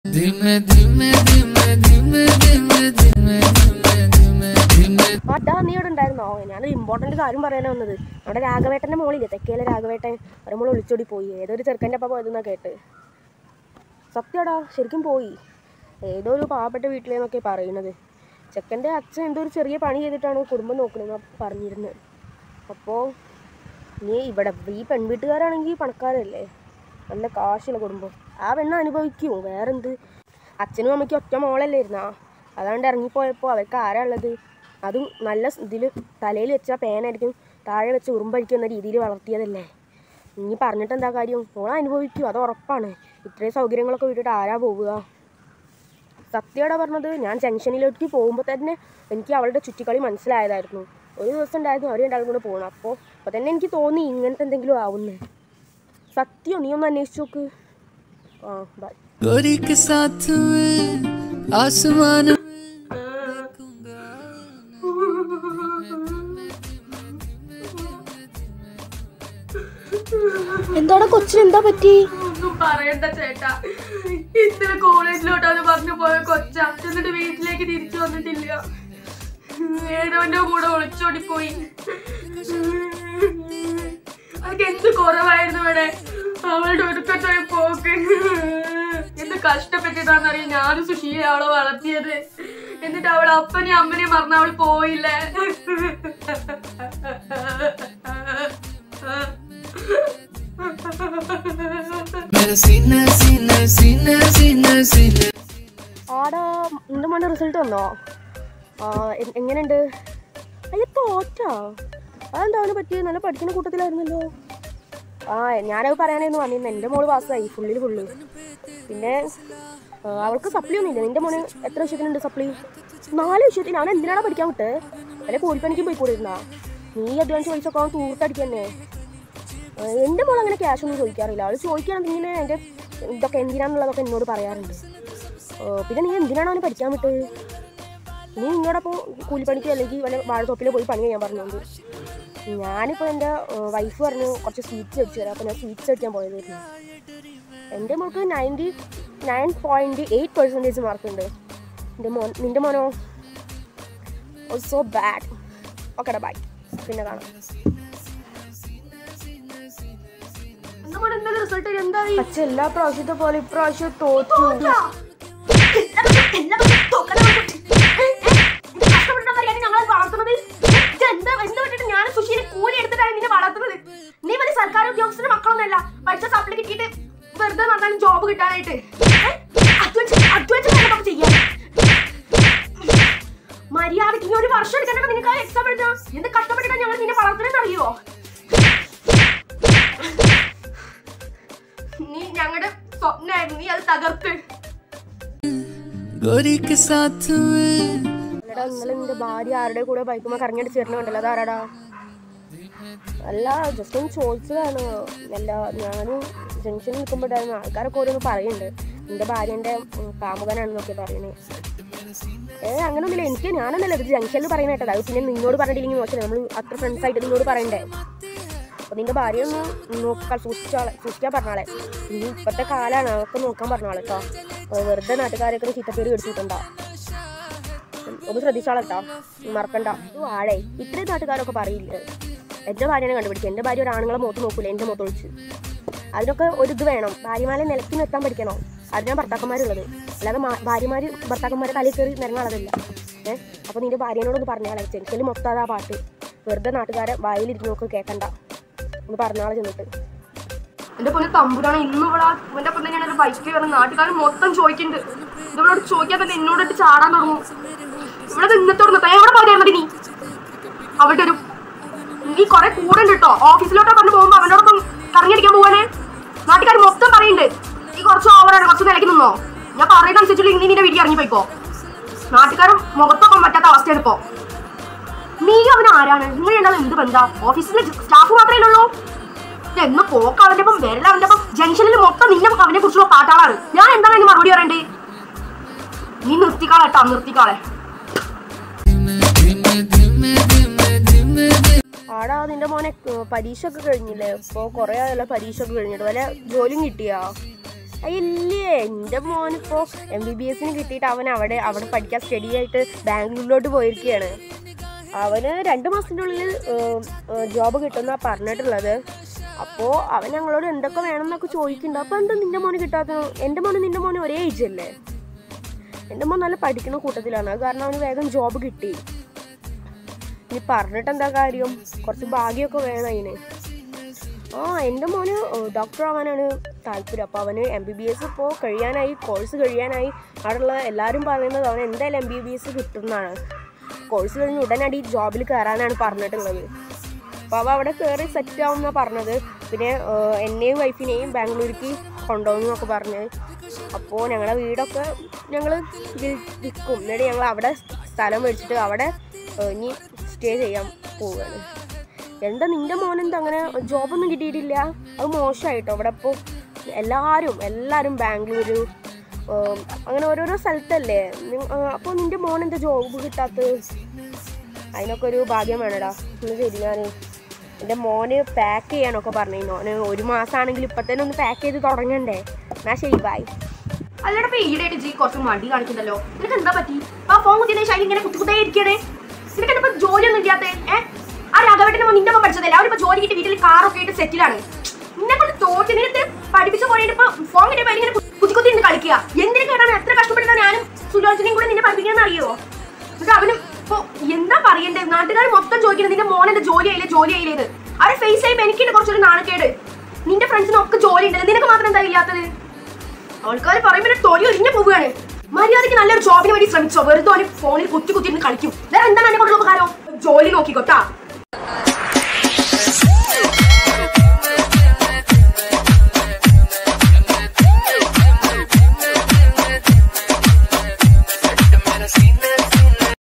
धीमे धीमे धीमे धीमे धीमे धीमे धीमे धीमे धीमे അതാ നീ ഇവിടെ ഉണ്ടായിരുന്നോ ഞാനൊരു ഇമ്പോർട്ടന്റ് കാര്യം പറയാനാ വന്നത് നമ്മുടെ രാഘവേട്ടന്റെ മോളില്ലേ തെക്കേലെ രാഘവേട്ടൻ ഒരു മോള് ഒളിച്ചോടി പോയി ഏതൊരു ചെറുക്കൻ്റെ ഒപ്പം പോയതെന്നാ കേട്ട് സത്യടാ ശരിക്കും പോയി ഏതോ ഒരു പാവപ്പെട്ട വീട്ടിലെന്നൊക്കെ പറയണത് ചെക്കൻ്റെ അച്ഛൻ എന്തോ ഒരു ചെറിയ പണി ചെയ്തിട്ടാണ് കുടുംബം നോക്കണമെന്ന് പറഞ്ഞിരുന്നത് അപ്പോൾ നീ ഇവിടെ ഈ പെൺവീട്ടുകാരാണെങ്കിൽ പണക്കാരല്ലേ നല്ല കാശുള്ള കുടുംബം ആ പെണ്ണ് അനുഭവിക്കൂ വേറെന്ത് അച്ഛനും അമ്മയ്ക്കും ഒറ്റ മോളല്ലേ ഇരുന്നാ അതാണ്ട് ഇറങ്ങിപ്പോയപ്പോൾ അവർക്ക് ആരാ ഉള്ളത് അതും നല്ല ഇതിൽ തലയിൽ വെച്ച പേനായിരിക്കും താഴെ വെച്ച് ഉറുമ്പഴിക്കും എന്ന രീതിയിൽ വളർത്തിയതല്ലേ ഇനി പറഞ്ഞിട്ട് എന്താ കാര്യം മോളെ അനുഭവിക്കൂ അത് ഉറപ്പാണ് ഇത്രയും സൗകര്യങ്ങളൊക്കെ വിട്ടിട്ട് ആരാ പോവുക സത്യയോടെ പറഞ്ഞത് ഞാൻ ജംഗ്ഷനിലേക്ക് പോകുമ്പോൾ തന്നെ എനിക്ക് അവളുടെ ചുറ്റിക്കളി മനസ്സിലായതായിരുന്നു ഒരു ദിവസം ഉണ്ടായിരുന്നു അവർ രണ്ടാളും കൂടെ പോകണം അപ്പോൾ അപ്പോൾ തന്നെ എനിക്ക് തോന്നി ഇങ്ങനത്തെ എന്തെങ്കിലും ആവുന്നേ സത്യം നീ ഒന്ന് അന്വേഷിച്ച് നോക്ക് ആ ബൈ गोरी के साथ में आसमान എന്താണ് കൊച്ചിന് എന്താ പറ്റി ഒന്നും പറയണ്ട ചേട്ടാ ഇന്നലെ കോളേജിലോട്ടാണ് പറഞ്ഞു പോയ കൊച്ച എന്നിട്ട് വീട്ടിലേക്ക് തിരിച്ചു വന്നിട്ടില്ല ഏതോന്റെ കൂടെ ഒളിച്ചോടി പോയി അതൊക്കെ എന്ത് കുറവായിരുന്നു ഇവിടെ അവളുടെ ഒരുക്കത്തെ പോക്ക് എന്ത് കഷ്ടപ്പെട്ടിട്ടാന്നറിയാം ഞാനും സുശീല അവളെ വളർത്തിയത് എന്നിട്ട് അവൾ അപ്പനെയും അമ്മനെയും മറന്ന് അവൾ പോയില്ലേ मेरे सीने सीने सीने सीने सीने ആടാ നിന്റെ മോൻ്റെ റിസൾട്ട് വന്നോ ആ എ- എങ്ങനെയുണ്ട് അയ്യ തോറ്റാ അതെന്താ അവന് പറ്റി നല്ല പഠിക്കുന്ന കൂട്ടത്തിലായിരുന്നല്ലോ ആ ഞാനത് പറയാനായിരുന്നു വന്നിരുന്നത് എൻ്റെ മോള് പാസ്സായി ഫുള്ളിൽ ഫുള്ള് പിന്നെ ആ, അവൾക്ക് സപ്ലി ഒന്നുമില്ല നിന്റെ മോന് എത്ര വിഷയത്തിനുണ്ട് സപ്ലി നാല് വിഷയത്തിന് അവൻ എന്തിനാണ് പഠിക്കാൻ വിട്ട് വല്ല കൂലിപ്പണിക്ക് പോയി കൂടിയിരുന്നാ നീ അധ്വാനിച്ച് പൈസ ഒക്കെ അവൻ തൂർത്തടിക്കന്നെ ഏഹ് എൻ്റെ മോൾ അങ്ങനെ ക്യാഷ് ഒന്നും ചോദിക്കാറില്ല അവൾ ചോദിക്കുകയാണെങ്കിൽ എൻ്റെ ഇതൊക്കെ എന്തിനാന്നുള്ളതൊക്കെ എന്നോട് പറയാറുണ്ട് ഏഹ് പിന്നെ നീ എന്തിനാണ് അവന് പഠിക്കാൻ വിട്ടത് നീ നിന്നോടൊപ്പം കൂലിപ്പണിക്കോ അല്ലെങ്കിൽ വല്ല വാഴത്തോപ്പിലോ പോയി പണി ചെയ്യാൻ പറഞ്ഞോണ്ട് ഞാനിപ്പോൾ എൻ്റെ വൈഫ് പറഞ്ഞു കുറച്ച് സ്വീറ്റ്സ് അടിച്ചു തരാം അപ്പോൾ ഞാൻ സ്വീറ്റ്സ് അടിക്കാൻ പോയതായിരുന്നു എൻ്റെ മോൾക്ക് ninety nine point eight percentage മാർക്കുണ്ട് എൻ്റെ മോൻ നിൻ്റെ മോനോ സോ ബാഡ് ഓക്കെടാ ബൈ പിന്നെ കാണാം നമ്മുടെ റിസൾട്ട് എന്തായി പക്ഷെ എല്ലാ പ്രാവശ്യത്തെ പോലെ ഇപ്രാവശ്യം തോറ്റു നീ മതി സർക്കാർ ഉദ്യോഗസ്ഥന്റെ മക്കളൊന്നല്ല പഠിച്ച സപ്ലി കിട്ടിയിട്ട് വെറുതെ നടന്നാലും ജോബ് കിട്ടാനായിട്ട് ഏ? അധ്വാനിച്ച് അധ്വാനിച്ച് വേണം നമുക്ക് ചെയ്യാൻ മര്യാദക്ക് ഇനി ഒരു വർഷം എടുക്കാനൊക്കെ നിനക്ക് എക്സാം എഴുതാം എന്ത് കഷ്ടപ്പെട്ടിട്ടാ ഞങ്ങൾ നിന്നെ വളർത്തണെന്ന് അറിയോ നീ ഞങ്ങളുടെ സ്വപ്നമായിരുന്നു നീ അത് തകർത്ത് गोरी के साथ में അല്ലടാ ഇന്നലെ നിന്റെ ഭാര്യ ആരുടെ കൂടെ ബൈക്കുമ്പോൾ കറങ്ങിയടിച്ച് ചേർന്നുണ്ടല്ലോ അതാരാടാ അല്ല ജസ്റ്റ് ഒന്ന് ചോദിച്ചതാണ് അല്ല ഞാനും ജംഗ്ഷനിൽ നിൽക്കുമ്പോഴായിരുന്നു ആൾക്കാരൊക്കെ ഓരോന്ന് പറയുന്നുണ്ട് നിന്റെ ഭാര്യൻ്റെ ഉം, കാമുകനാണെന്നൊക്കെ പറയണേ ഏ അങ്ങനൊന്നുമില്ല എനിക്ക് ഞാനൊന്നല്ല ഇത് ജംഗ്ഷനിൽ പറയുന്ന കേട്ടത് അത് പിന്നെ നിന്നോട് പറഞ്ഞില്ലെങ്കിൽ മോശം നമ്മൾ അത്ര ഫ്രണ്ട്സ് ആയിട്ട് നിന്നോട് പറയണ്ടേ അപ്പോൾ നിന്റെ ഭാര്യ ഒന്ന് നോക്കാൻ സൂക്ഷിച്ചാളെ സൂക്ഷിക്കാൻ പറഞ്ഞാളെ ഇനി ഇപ്പോഴത്തെ കാലാണ് അതൊക്കെ നോക്കാൻ പറഞ്ഞാളെ കേട്ടോ വെറുതെ നാട്ടുകാരൊക്കെ ചീത്തപ്പേര് എടുത്തിട്ടുണ്ടോ ഒന്ന് ശ്രദ്ധിച്ചാളട്ടോ മറക്കണ്ട ഇത് വാഴേ ഇത്രയും നാട്ടുകാരൊക്കെ പറയില്ലേ എൻ്റെ ഭാര്യനെ കണ്ടുപിടിക്കുക എൻ്റെ ഭാര്യ ഒരാണുങ്ങളെ മുഖത്ത് നോക്കൂല എൻ്റെ മുഖത്ത് ഒഴിച്ച് അതിനൊക്കെ ഒരു ഇത് വേണം ഭാര്യമാരെ നിലയ്ക്ക് നിർത്താൻ പഠിക്കണം അതിനാണ് ഭർത്താക്കന്മാരുള്ളത് അല്ലാതെ മാ- ഭാര്യമാര് ഭർത്താക്കന്മാരെ തലയിൽ കയറി നിരങ്ങാളതല്ല ഏഹ് അപ്പോൾ നിന്റെ ഭാര്യനോടൊന്ന് പറഞ്ഞാളെ ചെനിക്കൽ മൊത്തം അതാ പാട്ട് വെറുതെ നാട്ടുകാരെ വായിലിരിക്കുന്നൊക്കെ കേൾക്കണ്ട ഒന്ന് പറഞ്ഞാളെ ചെന്നിട്ട് എന്റെ പൊന്നെ തമ്പുരാണ് ഇന്നും ഇവിടെ ഇവന്റെ ഒപ്പം തന്നെയാണ് ഒരു ബൈക്ക് കയറുന്ന നാട്ടുകാർ മൊത്തം ചോദിക്കുന്നുണ്ട് ഇതവളോട് ചോദിക്കാൻ തന്നെ എന്നോടിട്ട് ചാടാൻ തുടങ്ങും ഇവിടെ നിന്നത്തോടുന്ന എവിടെ പോയാൽ നീ അവളുടെ ഒരു നീ കൊറേ കൂടെ ഉണ്ട് കേട്ടോ ഓഫീസിലോട്ട് പറഞ്ഞു പോകുമ്പോ അവനോടൊപ്പം കറങ്ങിയടിക്കാൻ പോവാനേ നാട്ടുകാർ മൊത്തം പറയുന്നുണ്ട് നീ കുറച്ച് ഓവറാണ് കുറച്ച് നിലയ്ക്ക് നിന്നോ ഞാൻ പറയുന്നതനുസരിച്ചുള്ള നീ നിന്റെ വീട്ടിൽ ഇറങ്ങി പോയിക്കോ നാട്ടുകാരും മുഖത്തൊക്കെ പറ്റാത്ത അവസ്ഥയാണ് ഇപ്പോ നീ അവൻ ആരാണ് നിങ്ങൾ രണ്ടാളും എന്ത് ബന്ധാ ഓഫീസിലെ സ്റ്റാഫ് മാത്രമേ ഉള്ളൂ എന്ന് പോക്ക് അവന്റെ ഒപ്പം വരല അവന്റെ ഒപ്പം ജംഗ്ഷനിൽ മൊത്തം നിന്നെ അവനെ കുറിച്ചുള്ള പാട്ടാളാണ് ഞാൻ എന്താണ് അതിന് മറുപടി പറയണ്ടേ നീ നിർത്തിക്കാളെ കേട്ടോ നിർത്തിക്കാളെ धीमे धीमे धीमे धीमे धीमे ആടാ നിന്റെ മോനെ ഏർ, പരീക്ഷ ഒക്കെ കഴിഞ്ഞില്ലേ ഇപ്പോൾ കുറേ ആയല്ലോ പരീക്ഷ ഒക്കെ കഴിഞ്ഞിട്ട് വല്ല ജോലിയും കിട്ടിയാ ഇല്ലേ എൻ്റെ മോനിപ്പോൾ എം ബി ബി എസിന് കിട്ടിയിട്ട് അവൻ അവിടെ അവിടെ പഠിക്കാൻ സ്റ്റഡി ആയിട്ട് ബാംഗ്ലൂരിലോട്ട് പോയിരിക്കുകയാണ് അവന് രണ്ട് മാസത്തിൻ്റെ ഉള്ളിൽ ജോബ് കിട്ടുമെന്നാണ് പറഞ്ഞിട്ടുള്ളത് അപ്പോൾ അവൻ ഞങ്ങളോട് എന്തൊക്കെ വേണമെന്നൊക്കെ ചോദിക്കുന്നുണ്ട് അപ്പോൾ എന്താ നിൻ്റെ മോന് കിട്ടാത്ത എൻ്റെ മോനും നിൻ്റെ മോനും ഒരേ ഏജ് അല്ലേ എൻ്റെ മോൻ നല്ല പഠിക്കുന്ന കൂട്ടത്തിലാണ് അത് കാരണം അവന് വേഗം ജോബ് കിട്ടി ഇനി പറഞ്ഞിട്ട് എന്താ കാര്യം കുറച്ച് ഭാഗ്യമൊക്കെ വേണം അതിന് ആ എൻ്റെ മോന് ഡോക്ടർ ആവാനാണ് താല്പര്യം അപ്പോൾ അവന് എം ബി ബി എസ് ഇപ്പോൾ കഴിയാനായി കോഴ്സ് കഴിയാനായി അവിടെയുള്ള എല്ലാവരും പറയുന്നത് അവന് എന്തായാലും എം ബി ബി എസ് കിട്ടുന്നതാണ് കോഴ്സ് കഴിഞ്ഞ് ഉടനടി ജോബിൽ കയറാനാണ് പറഞ്ഞിട്ടുള്ളത് അപ്പോൾ അവ അവിടെ കയറി സെറ്റ് ആവുമെന്നാണ് പറഞ്ഞത് പിന്നെ ഏഹ്, എന്നെയും വൈഫിനെയും ബാംഗ്ലൂർക്ക് കൊണ്ടുപോകുന്നൊക്കെ പറഞ്ഞ് അപ്പോൾ ഞങ്ങളുടെ വീടൊക്കെ ഞങ്ങൾ വിൽക്കും എന്നിട്ട് ഞങ്ങൾ അവിടെ സ്ഥലം മേടിച്ചിട്ട് അവിടെ ഏഹ്, ഇനി സ്റ്റേ ചെയ്യാൻ പോവുകയാണ് എന്താ നിന്റെ മോനെന്താ അങ്ങനെ ജോബൊന്നും കിട്ടിയിട്ടില്ല അത് മോശമായിട്ടോ അവിടെ ഇപ്പോൾ എല്ലാവരും എല്ലാവരും ബാംഗ്ലൂരു ഉം, അങ്ങനെ ഓരോരോ സ്ഥലത്തല്ലേ അപ്പോൾ നിന്റെ മോനെന്താ ജോബ് കിട്ടാത്തത് അതിനൊക്കെ ഒരു ഭാഗ്യം വേണടാ ഒന്ന് ശരി ഞാൻ എൻ്റെ മോന് പാക്ക് ചെയ്യാനൊക്കെ പറഞ്ഞു ഓന് ഒരു മാസമാണെങ്കിൽ ഇപ്പം തന്നെ ഒന്ന് പാക്ക് ചെയ്ത് തുടങ്ങണ്ടേ എന്നാ ശരി ബൈ അല്ലടാ ഇപ്പൊ ഈടായിട്ട് ജി കുറച്ച് മടി കാണിക്കുന്നല്ലോ നിനക്ക് എന്താ പറ്റി ആ ഫോൺ കുത്തിയ ശൈലി ഇങ്ങനെ കുത്തി കുത്തേ ഇരിക്കണേ നിനക്ക് എന്താ ജോലിയൊന്നും ഇല്ലാത്തേ ഏ ആ രാഘവേട്ടൻ്റെ നിന്റെ അമ്മ പഠിച്ചതല്ലേ അവരിപ്പോ ജോലി കിട്ടി വീട്ടിൽ കാറൊക്കെ ആയിട്ട് സെറ്റിലാണ് നിന്നെ കൊണ്ട് തോറ്റ് നിനക്ക് പഠിപ്പിച്ച പോലെ ഇപ്പൊ ഫോൺ കിട്ടിയപ്പോ ഇങ്ങനെ കുത്തി കുത്തി നിന്ന് കളിക്കുക എന്തിനു കേട്ടാണ് എത്ര കഷ്ടപ്പെടുന്ന ഞാനും സുലോചനയും കൂടെ നിന്നെ പഠിപ്പിക്കാന്ന് അറിയോ എന്നിട്ട് അവനും ഇപ്പൊ എന്താ പറയണ്ടേ നാട്ടുകാർ മൊത്തം ചോദിക്കുന്നത് നിന്റെ മോനെന്റെ ജോലി ആയില്ലേ ജോലി ആയില്ലേത് അവരെ ഫേസ് ചെയ്യുമ്പോ എനിക്കുണ്ട് കുറച്ചൊരു നാണക്കേട് നിന്റെ ഫ്രണ്ട്സിനൊക്കെ ജോലി ഉണ്ടല്ലോ നിനക്ക് മാത്രം എന്താ ഇല്ലാത്തത് ആൾക്കാർ പറയുമ്പോൾ തൊലി ഒരിഞ്ഞു പോവുകയാണ് മര്യാദയ്ക്ക് നല്ലൊരു ജോബിന് വേണ്ടി ശ്രമിച്ചോ വെറുതെ ഒരു ഫോണിൽ കുത്തി കുത്തി ഇരുന്ന് കളിക്കും വേറെ എന്താണ് എന്നെ കൊണ്ടുള്ള ഉപകാരം ജോലി നോക്കിക്കോട്ടാ मेरा सीने